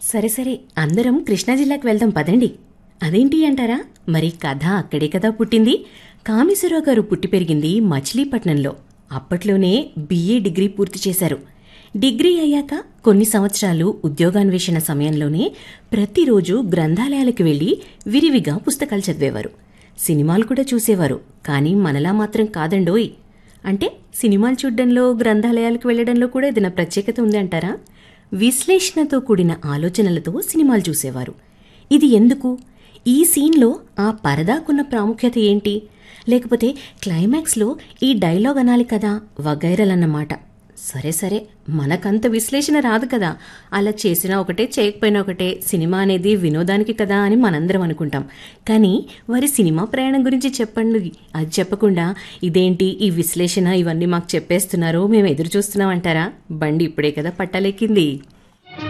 సరే సరే అందరం కృష్ణా జిల్లాకు వెళ్దాం పదండి అదేంటి అంటారా మరి కథ అక్కడే కదా పుట్టింది కామేశ్వరరావు గారు పుట్టి పెరిగింది మచిలీపట్నంలో అప్పట్లోనే బీఏ డిగ్రీ పూర్తి చేశారు డిగ్రీ అయ్యాక కొన్ని సంవత్సరాలు ఉద్యోగాన్వేషణ సమయంలోనే ప్రతిరోజు గ్రంథాలయాలకు వెళ్లి విరివిగా పుస్తకాలు చదివేవారు సినిమాలు కూడా చూసేవారు కానీ మనలా మాత్రం కాదండోయ్ అంటే సినిమాలు చూడడంలో గ్రంథాలయాలకు వెళ్లడంలో కూడా ఏదైనా ప్రత్యేకత ఉంది అంటారా విశ్లేషణతో కూడిన ఆలోచనలతో సినిమాలు చూసేవారు ఇది ఎందుకు ఈ సీన్లో ఆ పరదాకున్న ప్రాముఖ్యత ఏంటి లేకపోతే క్లైమాక్స్లో ఈ డైలాగ్ అనాలి కదా వగైరలన్నమాట సరే సరే మనకంత విశ్లేషణ రాదు కదా అలా చేసినా ఒకటే చేయకపోయినా ఒకటే సినిమా అనేది వినోదానికి కదా అని మనందరం అనుకుంటాం కానీ వారి సినిమా ప్రయాణం గురించి చెప్పండి అది చెప్పకుండా ఇదేంటి ఈ విశ్లేషణ ఇవన్నీ మాకు చెప్పేస్తున్నారో మేము ఎదురు చూస్తున్నాం అంటారా బండి ఇప్పుడే కదా పట్టలేకింది